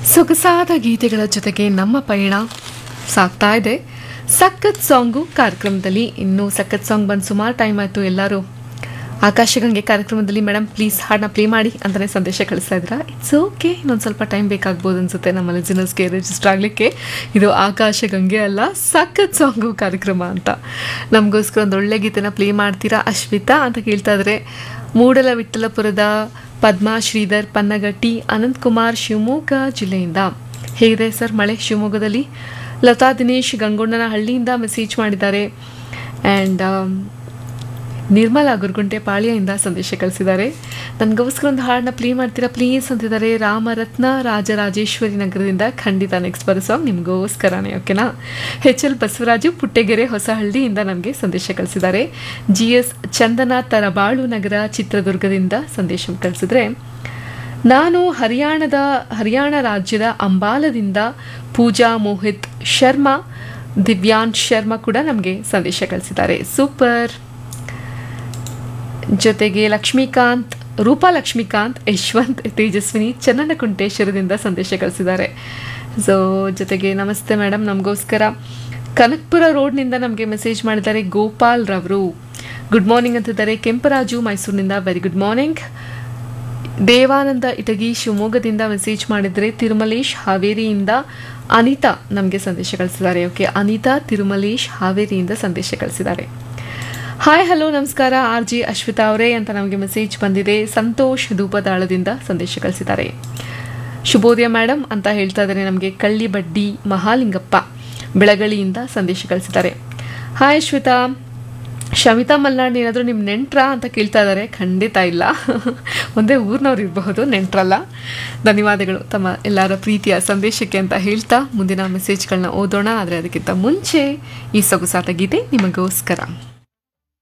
ಸೊಗಸಾದ ಗೀತೆಗಳ ಜೊತೆಗೆ ನಮ್ಮ ಪಯಣ ಸಾಗ್ತಾ ಇದೆ ಸಖತ್ ಸಾಂಗು ಕಾರ್ಯಕ್ರಮದಲ್ಲಿ ಇನ್ನು ಸಖತ್ ಸಾಂಗ್ ಬಂದು ಸುಮಾರು ಟೈಮ್ ಆಯಿತು ಎಲ್ಲರೂ ಆಕಾಶಗಂಗೆ ಕಾರ್ಯಕ್ರಮದಲ್ಲಿ ಮೇಡಮ್ ಪ್ಲೀಸ್ ಹಾಡನ್ನ ಪ್ಲೇ ಮಾಡಿ ಅಂತಲೇ ಸಂದೇಶ ಕಳಿಸ್ತಾ ಇದ್ದೀರಾ ಇಟ್ಸ್ ಓಕೆ ಇನ್ನೊಂದು ಸ್ವಲ್ಪ ಟೈಮ್ ಬೇಕಾಗ್ಬೋದು ಅನ್ಸುತ್ತೆ ನಮ್ಮ ಲಿಜಿನರ್ಸ್ಗೆ ರಿಜಿಸ್ಟರ್ ಆಗಲಿಕ್ಕೆ ಇದು ಆಕಾಶಗಂಗೆ ಅಲ್ಲ ಸಖತ್ ಸಾಂಗು ಕಾರ್ಯಕ್ರಮ ಅಂತ ನಮಗೋಸ್ಕರ ಒಂದು ಒಳ್ಳೆ ಗೀತೆನ ಪ್ಲೇ ಮಾಡ್ತೀರಾ ಅಶ್ವಿತಾ ಅಂತ ಕೇಳ್ತಾ ಇದ್ರೆ ಮೂಡಲ ವಿಠಲಪುರದ ಪದ್ಮಾ ಶ್ರೀಧರ್ ಪನ್ನಗಟ್ಟಿ ಅನಂತಕುಮಾರ್ ಶಿವಮೊಗ್ಗ ಜಿಲ್ಲೆಯಿಂದ ಹೇಗಿದೆ ಸರ್ ಮಳೆ ಶಿವಮೊಗ್ಗದಲ್ಲಿ ಲತಾ ದಿನೇಶ್ ಗಂಗೊಣ್ಣನ ಹಳ್ಳಿಯಿಂದ ಮೆಸೇಜ್ ಮಾಡಿದ್ದಾರೆ ಆ್ಯಂಡ್ ನಿರ್ಮಲಾ ಗುರುಗುಂಟೆ ಪಾಳ್ಯದಿಂದ ಸಂದೇಶ ಕಳಿಸಿದ್ದಾರೆ ನನಗೋಸ್ಕರ ಒಂದು ಹಾಡನ್ನ ಪ್ಲೇ ಮಾಡ್ತೀರಾ ಪ್ಲೀಸ್ ಅಂತಿದ್ದಾರೆ ರಾಮರತ್ನ ರಾಜರಾಜೇಶ್ವರಿ ನಗರದಿಂದ ಖಂಡಿತ ನೆಕ್ಸ್ಟ್ ಬರೋ ಸಾಂಗ್ ನಿಮಗೋಸ್ಕರನೇ ಓಕೆನಾ ಎಚ್ ಎಲ್ ಬಸವರಾಜು ಪುಟ್ಟೆಗೆರೆ ಹೊಸಹಳ್ಳಿಯಿಂದ ನಮಗೆ ಸಂದೇಶ ಕಳಿಸಿದ್ದಾರೆ ಜಿ ಎಸ್ ಚಂದನ ತರಬಾಳು ನಗರ ಚಿತ್ರದುರ್ಗದಿಂದ ಸಂದೇಶ ಕಳಿಸಿದ್ರೆ ನಾನು ಹರಿಯಾಣದ ಹರಿಯಾಣ ರಾಜ್ಯದ ಅಂಬಾಲದಿಂದ ಪೂಜಾ ಮೋಹಿತ್ ಶರ್ಮಾ ದಿವ್ಯಾನ್ ಶರ್ಮಾ ಕೂಡ ನಮಗೆ ಸಂದೇಶ ಕಳಿಸಿದ್ದಾರೆ ಸೂಪರ್ ಜೊತೆಗೆ ಲಕ್ಷ್ಮೀಕಾಂತ್ ರೂಪಾ ಲಕ್ಷ್ಮೀಕಾಂತ್ ಯಶವಂತ್ ತೇಜಸ್ವಿನಿ ಚನ್ನನಕುಂಟೇಶ್ವರದಿಂದ ಸಂದೇಶ ಕಳಿಸಿದ್ದಾರೆ ಸೊ ಜೊತೆಗೆ ನಮಸ್ತೆ ಮೇಡಮ್ ನಮಗೋಸ್ಕರ ಕನಕ್ಪುರ ರೋಡ್ನಿಂದ ನಮಗೆ ಮೆಸೇಜ್ ಮಾಡಿದ್ದಾರೆ ಗೋಪಾಲ್ ರವರು ಗುಡ್ ಮಾರ್ನಿಂಗ್ ಅಂತಿದ್ದಾರೆ ಕೆಂಪರಾಜು ಮೈಸೂರಿನಿಂದ very good morning Devananda Itagi ಶಿವಮೊಗ್ಗದಿಂದ ಮೆಸೇಜ್ ಮಾಡಿದರೆ ತಿರುಮಲೇಶ್ ಹಾವೇರಿಯಿಂದ ಅನಿತಾ ನಮಗೆ ಸಂದೇಶ ಕಳಿಸಿದ್ದಾರೆ ಓಕೆ ಅನಿತಾ ತಿರುಮಲೇಶ್ ಹಾವೇರಿಯಿಂದ ಸಂದೇಶ ಕಳಿಸಿದ್ದಾರೆ ಹಾಯ್ ಹಲೋ ನಮಸ್ಕಾರ ಆರ್ ಜಿ ಅಶ್ವಿತಾ ಅವರೇ ಅಂತ ನಮಗೆ ಮೆಸೇಜ್ ಬಂದಿದೆ ಸಂತೋಷ್ ಧೂಪದಾಳದಿಂದ ಸಂದೇಶ ಕಳಿಸಿದ್ದಾರೆ ಶುಭೋದಯ ಮೇಡಮ್ ಅಂತ ಹೇಳ್ತಾ ಇದ್ದಾರೆ ನಮಗೆ ಕಳ್ಳಿಬಡ್ಡಿ ಮಹಾಲಿಂಗಪ್ಪ ಬೆಳಗಳಿಯಿಂದ ಸಂದೇಶ ಕಳಿಸಿದ್ದಾರೆ ಹಾಯ್ ಅಶ್ವಿತಾ ಶಮಿತಾ ಮಲ್ನಾಡ್ ಏನಾದರೂ ನಿಮ್ಮ ನೆಂಟ್ರಾ ಅಂತ ಕೇಳ್ತಾ ಇದ್ದಾರೆ ಖಂಡಿತ ಇಲ್ಲ ಒಂದೇ ಊರಿನವ್ರು ಇರಬಹುದು ನೆಂಟ್ರಲ್ಲ ಧನ್ಯವಾದಗಳು ತಮ್ಮ ಎಲ್ಲರ ಪ್ರೀತಿಯ ಸಂದೇಶಕ್ಕೆ ಅಂತ ಹೇಳ್ತಾ ಮುಂದಿನ ಮೆಸೇಜ್ಗಳನ್ನ ಓದೋಣ ಆದರೆ ಅದಕ್ಕಿಂತ ಮುಂಚೆ ಈ ಸೊಗಸಾದ ಗೀತೆ ನಿಮಗೋಸ್ಕರ